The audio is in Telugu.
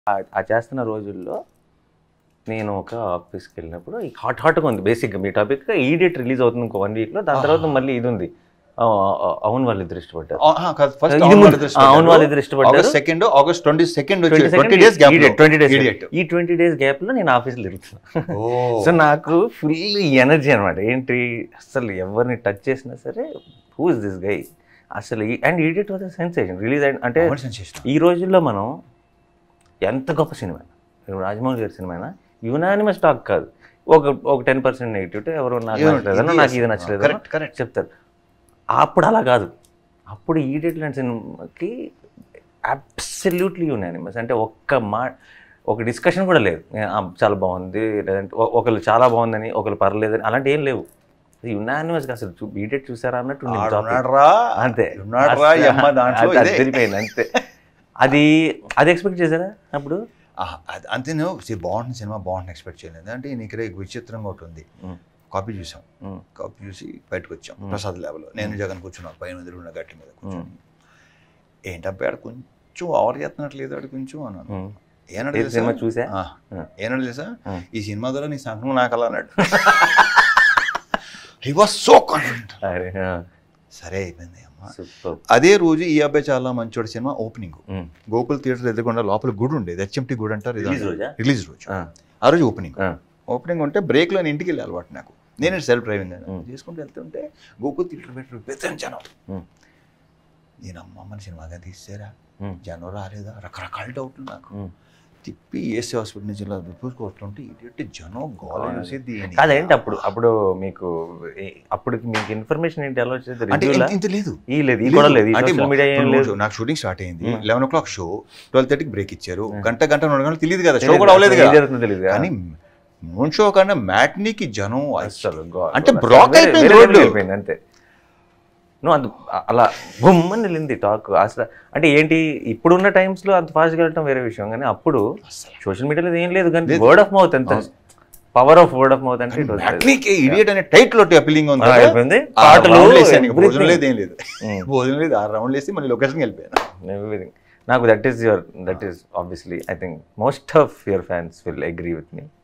ఆ- ఆ చేస్తున్న రోజుల్లో నేను ఒక ఆఫీస్కి వెళ్ళినప్పుడు ఈ హాట్ హాట్గా ఉంది బేసిక్గా మీ టాపిక్ ఈడియట్ రిలీజ్ అవుతుంది ఇంకో వన్ వీక్లో దాని తర్వాత మళ్ళీ ఇది ఉంది ఆ, ఆ, అవును వాళ్ళు ఇద్దరు ఇష్టపడ్డారు ఫస్ట్ ఇది ముందు- ఆ, అవును వాళ్ళు ఇద్దరు ఇష్టపడ్డారు August second August twenty second twenty twenty days gap twenty days ఈ ట్వంటీ డేస్ గ్యాప్ లో నేను ఆఫీస్లో తిరుగుతున్నా సో నాకు ఫుల్ ఎనర్జీ అనమాట ఏంటి అసలు ఎవరిని టచ్ చేసినా సరే హూ ఇస్ దిస్ గై అసలు and idiot was sensation release అయిన అంటే ఈ రోజుల్లో మనం ఎంత గొప్ప సినిమా ఇప్పుడు రాజమౌళి గారి సినిమా అయినా యునానిమస్ టాక్ కాదు ఒక ఒక టెన్ పర్సెంట్ నెగిటివ్ ఎవరు నాకు ఏదో నచ్చలేదనో ఇది నాకు ఇది yes. నచ్చలేదు Correct, correct. చెప్తారు అప్పుడు అలా కాదు అప్పుడు ఈడియట్ లాంటి సినిమాకి అబ్సల్యూట్లీ యునానిమస్ అంటే ఒక్క మా ఒక డిస్కషన్ కూడా లేదు ఆ, చాలా బాగుంది లేదంటే ఒ- ఒకళ్ళు చాలా బాగుందని ఒకళ్ళు పర్లేదని అలాంటి ఏం లేవు యునానిమస్గా అసలు చూ ఈడియట్ చూసారా అన్నట్టు ఉండింది topic. ఉన్నాడ్రా అంతే ఉన్నాడ్రా అసలు యమ్మ దాంట్లో అది- అది ఇదే. తెలిపోయింది అంతే అది అది ఎక్స్పెక్ట్ చేశారా అప్పుడు ఆహా, అది- అంతే నువ్వు see, బాగుంటుంది సినిమా బాగుంటుంది ఎక్స్పెక్ట్ చేయలేదు అంటే నీకు ఇక్కడ విచిత్రంగా ఒకటి ఉంది Mm. కాపీ చూసాం Mm. కాపీ చూసి బయటకు వచ్చాం Mm. ప్రసాద్ ల్యాబ్లో నేను జగన్ కూర్చున్నాను పైన ఎదురున్న గట్టి మీద కూర్చొని Mm. ఏంటబ్బా ఆడ కొంచెం ఓవర్ చేస్తున్నట్లేదు ఆడు కొంచెం అన్నాను ఉమ్. ఏనాడు ఏ తెలుసా? సినిమా చూసా? ఆ, Mm. ఏనాడు తెలుసా Mm. ఈ సినిమా ద్వారా నీ సంఘం నాకు అలా అన్నాడు హీ వాజ్ సో కాన్ఫిడెంట్ అరే సరే అయిపోయింది అమ్మ సూపర్ అదే రోజు ఈ అబ్బాయి చాలా మంచోడు సినిమా ఓపెనింగ్ గోకుల్ థియేటర్ ఎదురుకుండా లోపల గుడి ఉండేది హెచ్ఎంటి గుడి అంటారు Release రోజా? రిలీజ్ రోజు ఆ రోజు ఓపెనింగ్ ఓపెనింగ్ ఉంటే బ్రేక్లో నేను ఇంటికి వెళ్ళి అలవాటు నాకు నేను సెల్ఫ్ డ్రైవింగ్ Mm. చేసుకుంటూ వెళ్తుంటే గోకుల్ థియేటర్ పెట్టి పెద్ద జనం Mm. నేను అమ్మమ్మని సినిమాగా తీసారా జనం రాలేదా రకరకాల డౌట్లు నాకు తిప్పి ఏసీ హాస్పిటల్ నుంచి ఇలా చూసుకొస్తుంటే ఇటు జనం గోల చూసి దీని- కాదేంటి అప్పుడు అప్పుడు మీకు ఏ- అప్పటికి మీకు ఇన్ఫర్మేషన్ ఏంటి ఎలా వచ్చేది అంటే రివ్యూలా ఇంత- ఇంత లేదు ఈ లేదు ఈ కూడా లేదు ఈ అంటే సోషల్ మీడియా ఏం ఇప్పుడు లేదు రోజు నాకు షూటింగ్ స్టార్ట్ అయింది Mm. Eleven o'clock show twelve థర్టీకి బ్రేక్ ఇచ్చారు Mm. గంట గంట రెండు గంటలు తెలియదు కదా షో తెలీదు. కూడా అవ్వలేదు అసలు ఏం కదా జరుగుతుందో తెలీదు కదా. కానీ నూన్ షో కన్నా మ్యాట్నీకి జనం అసలు God. అంటే అసలు బ్లాక్ వేరే- అయిపోయింది వేరే రోడ్డు. level అయిపోయింది అంతే నువ్వు అంత అలా బొమ్మని వెళ్ళింది టాక్ అసలు అంటే ఏంటి ఇప్పుడున్న టైమ్స్ లో అంత ఫాస్ట్ గా వెళ్ళటం వేరే విషయం కానీ అప్పుడు సోషల్ మీడియాలో ఏం లేదు కానీ లేదు. వర్డ్ ఆఫ్ మౌత్ ఎంత power of word of mouth అంటే it was there. మ్యాట్నీకి ఇడియట్ అనే టైటిల్ ఒకటి అపీలింగ్ ఉంది ఆ, కదా. అయిపోయింది. ఆ పాటలు, round వేసాను, ఇంకా everything. భోజనం లేదు ఏం లేదు Mm. భోజనం లేదు ఆ రౌండ్ వేసి మళ్ళీ లొకేషన్కి వెళ్ళిపోయాను Everything. నాకు that is your that is obviously I think most of your fans will agree with me